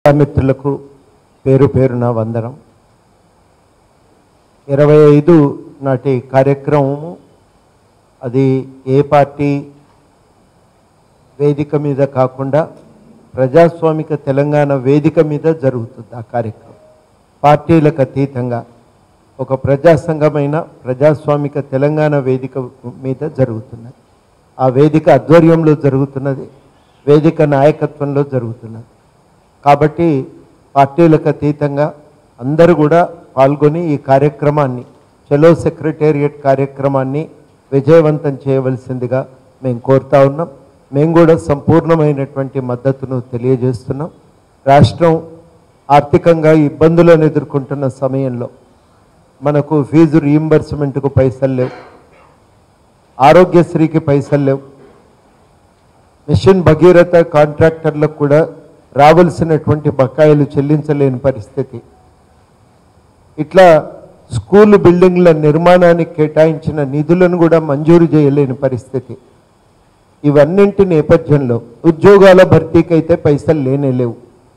మిత్రులకు పేరు పేరున వందనం ఇరవై ఐదు నాటి కార్యక్రమము అది ఏ పార్టీ వేదిక మీద కాకుండా ప్రజాస్వామిక తెలంగాణ వేదిక మీద జరుగుతుంది ఆ కార్యక్రమం పార్టీలకు అతీతంగా ఒక ప్రజా సంఘమైన ప్రజాస్వామిక తెలంగాణ వేదిక మీద జరుగుతున్నది ఆ వేదిక ఆధ్వర్యంలో జరుగుతున్నది వేదిక నాయకత్వంలో జరుగుతున్నది కాబట్టి పార్టీలకు అతీతంగా అందరూ కూడా పాల్గొని ఈ కార్యక్రమాన్ని చలో సెక్రటేరియట్ కార్యక్రమాన్ని విజయవంతం చేయవలసిందిగా మేము కోరుతా ఉన్నాం మేము కూడా సంపూర్ణమైనటువంటి మద్దతును తెలియజేస్తున్నాం రాష్ట్రం ఆర్థికంగా ఇబ్బందులను ఎదుర్కొంటున్న సమయంలో మనకు ఫీజు రీయింబర్స్మెంట్కు పైసలు లేవు ఆరోగ్యశ్రీకి పైసలు లేవు మిషన్ భగీరథ కాంట్రాక్టర్లకు కూడా రావాల్సినటువంటి బకాయిలు చెల్లించలేని పరిస్థితి ఇట్లా స్కూల్ బిల్డింగ్ల నిర్మాణానికి కేటాయించిన నిధులను కూడా మంజూరు చేయలేని పరిస్థితి ఇవన్నింటి నేపథ్యంలో ఉద్యోగాల భర్తీకి అయితే పైసలు లేనే లేవు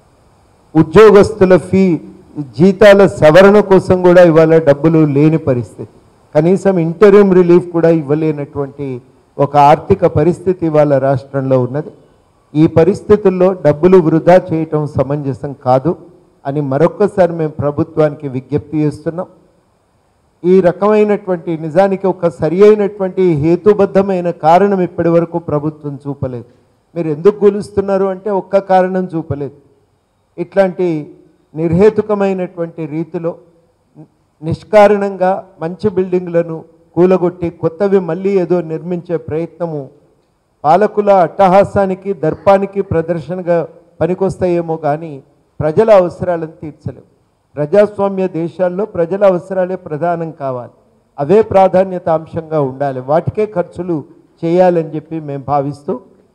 ఉద్యోగస్తుల ఫీ జీతాల సవరణ కోసం కూడా ఇవాళ డబ్బులు లేని పరిస్థితి కనీసం ఇంటర్వ్యూమ్ రిలీఫ్ కూడా ఇవ్వలేనటువంటి ఒక ఆర్థిక పరిస్థితి ఇవాళ రాష్ట్రంలో ఉన్నది ఈ పరిస్థితుల్లో డబ్బులు వృధా చేయటం సమంజసం కాదు అని మరొక్కసారి మేము ప్రభుత్వానికి విజ్ఞప్తి చేస్తున్నాం ఈ రకమైనటువంటి నిజానికి ఒక సరి అయినటువంటి హేతుబద్ధమైన కారణం ఇప్పటి వరకు ప్రభుత్వం చూపలేదు మీరు ఎందుకు గొలుస్తున్నారు అంటే ఒక్క కారణం చూపలేదు ఇట్లాంటి నిర్హేతుకమైనటువంటి రీతిలో నిష్కారణంగా మంచి బిల్డింగ్లను కూలగొట్టి కొత్తవి మళ్ళీ ఏదో నిర్మించే ప్రయత్నము పాలకుల అట్టహాసానికి దర్పానికి ప్రదర్శనగా పనికొస్తాయేమో కానీ ప్రజల అవసరాలను తీర్చలేవు ప్రజాస్వామ్య దేశాల్లో ప్రజల అవసరాలే ప్రధానం కావాలి అవే ప్రాధాన్యత అంశంగా ఉండాలి వాటికే ఖర్చులు చేయాలని చెప్పి మేము భావిస్తూ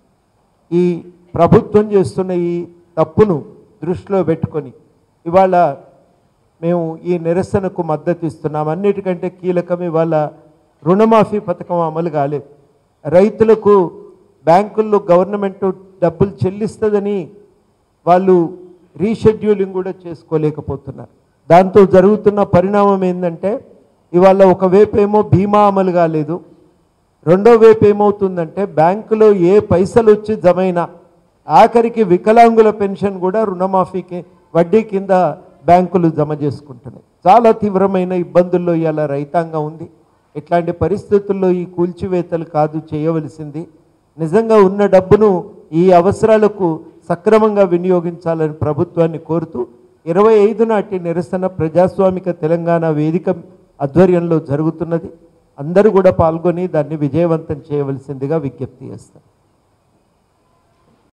ఈ ప్రభుత్వం చేస్తున్న ఈ తప్పును దృష్టిలో పెట్టుకొని ఇవాళ మేము ఈ నిరసనకు మద్దతు ఇస్తున్నాం అన్నిటికంటే కీలకం ఇవాళ రుణమాఫీ పథకం అమలు కాలేదు రైతులకు బ్యాంకుల్లో గవర్నమెంట్ డబ్బులు చెల్లిస్తుందని వాళ్ళు రీషెడ్యూలింగ్ కూడా చేసుకోలేకపోతున్నారు దాంతో జరుగుతున్న పరిణామం ఏంటంటే ఇవాళ ఒకవైపు ఏమో బీమా అమలు కాలేదు రెండో వైపు ఏమవుతుందంటే బ్యాంకులో ఏ పైసలు వచ్చి జమైనా ఆఖరికి వికలాంగుల పెన్షన్ కూడా రుణమాఫీకి వడ్డీ కింద బ్యాంకులు జమ చేసుకుంటున్నాయి చాలా తీవ్రమైన ఇబ్బందుల్లో ఇవాళ రైతాంగం ఉంది ఇట్లాంటి పరిస్థితుల్లో ఈ కూల్చివేతలు కాదు చేయవలసింది నిజంగా ఉన్న డబ్బును ఈ అవసరాలకు సక్రమంగా వినియోగించాలని ప్రభుత్వాన్ని కోరుతూ ఇరవై ఐదు నాటి నిరసన ప్రజాస్వామిక తెలంగాణ వేదిక ఆధ్వర్యంలో జరుగుతున్నది అందరూ కూడా పాల్గొని దాన్ని విజయవంతం చేయవలసిందిగా విజ్ఞప్తి చేస్తాం